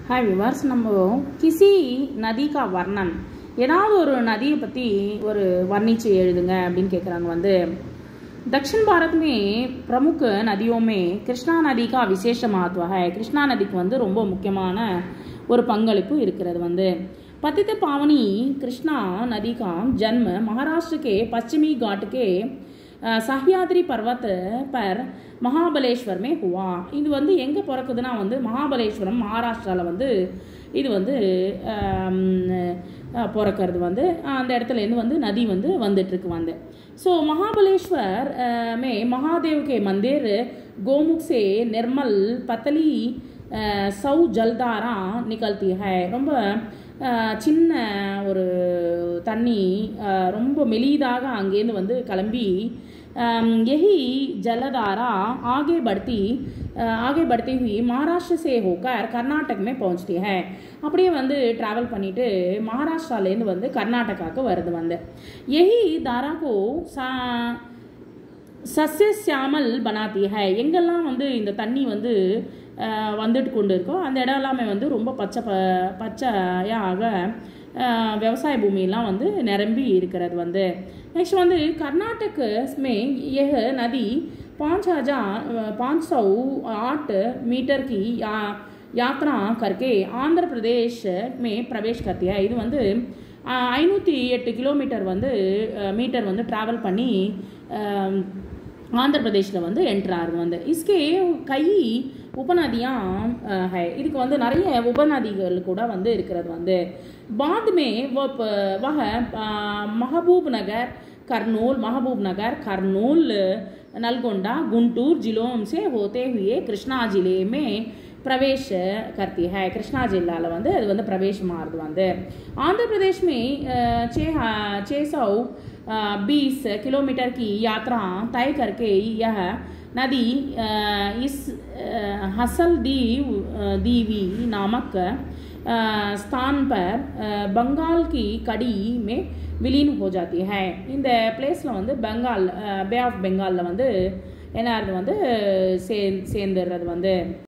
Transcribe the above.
hi viewers நம்ம கிசி நதி கா வர்ணன் ஏதாவது ஒரு நதியை பற்றி ஒரு வர்ணிச்சு எழுதுங்க அப்படின்னு கேட்குறாங்க வந்து दक्षिण भारत में प्रमुख नदियों में கிருஷ்ணா நதி கா விசேஷ மகத்துவ है கிருஷ்ணா நதிக்கு வந்து ரொம்ப முக்கியமான ஒரு பங்களிப்பு இருக்கிறது வந்து पतित पावनी कृष्णा नदी का जन्म महाराष्ट्र के पश्चिमी घाट के अ, सह्याद्री पर्वत पर மகாபலேஸ்வர் மே ஹுவா இது வந்து எங்கே பிறக்குதுன்னா வந்து மகாபலேஸ்வரம் மகாராஷ்டிராவில் வந்து இது வந்து ஆம், அஹ், பிறக்கிறது வந்து அஹ், அந்த இடத்துலேருந்து வந்து நதி வந்து வந்துட்டுருக்கு வந்து ஸோ மகாபலேஸ்வர் அஹ், மே महादेव के मंदिर गोमुख से निर्मल पतली அஹ், சௌ ஜல்தாரா நிகழ்த்தி है ரொம்ப அஹ், சின்ன ஒரு தண்ணி அஹ், ரொம்ப மெலிதாக அங்கேருந்து வந்து கிளம்பி अम, यही जलधारा आगे बढ़ती अ, आगे बढ़ती हुई महाराष्ट्र से होकर कर्नाटक में पहुंचती है அப்படியே வந்து ட்ராவல் பண்ணிட்டு மகாராஷ்டிராலேருந்து வந்து கர்நாடகாவுக்கு வருது வந்து यही धारा को सा சஸ்ய சியாமல் பனாத்தி ஹை எங்கெல்லாம் வந்து இந்த தண்ணி வந்து அஹ், வந்துட்டு கொண்டு இருக்கோ அந்த இடம் எல்லாமே வந்து ரொம்ப பச்சை ப பச்சையாக அஹ், விவசாய பூமியெல்லாம் வந்து நிரம்பி இருக்கிறது வந்து நெக்ஸ்ட் வந்து கர்நாடक में यह नदी पाँच हजार पाँच सौ आठ मीटर की या யாத்ரா करके ஆந்திர பிரதேஷ் மே பிரவேஷ் करती है இது வந்து ஐநூற்றி எட்டு கிலோமீட்டர் வந்து மீட்டர் வந்து ட்ராவல் பண்ணி அஹ், ஆந்திர பிரதேஷில் வந்து என்ட்ரு ஆகுது வந்து இஸ்கே கை உபநதியாக ஹை இதுக்கு வந்து நிறைய உபநதிகள் கூட வந்து இருக்கிறது வந்து बाद में वो प- वह अ, महबूब नगर करनूल महबूब नगर करनूल नलगोंडा गुंटूर जिलों से होते हुए कृष्णा जिले में प्रवेश करती है कृष्णा जिला வந்து அது வந்து பிரவேசமாகிறது வந்து आंध्र प्रदेश में अ, छः छः सौ बीस किलोमीटर की यात्रा तय करके यह नदी अ, इस अ, हसल दीव अ, दीवी नामक अ, स्थान पर अ, बंगाल की कड़ी में विलीन हो जाती है இந்த பிளேஸில் வந்து பெங்கால் பே ஆஃப் பெங்காலில் வந்து என்ன ஆகுது வந்து சே சேர்ந்துடுறது வந்து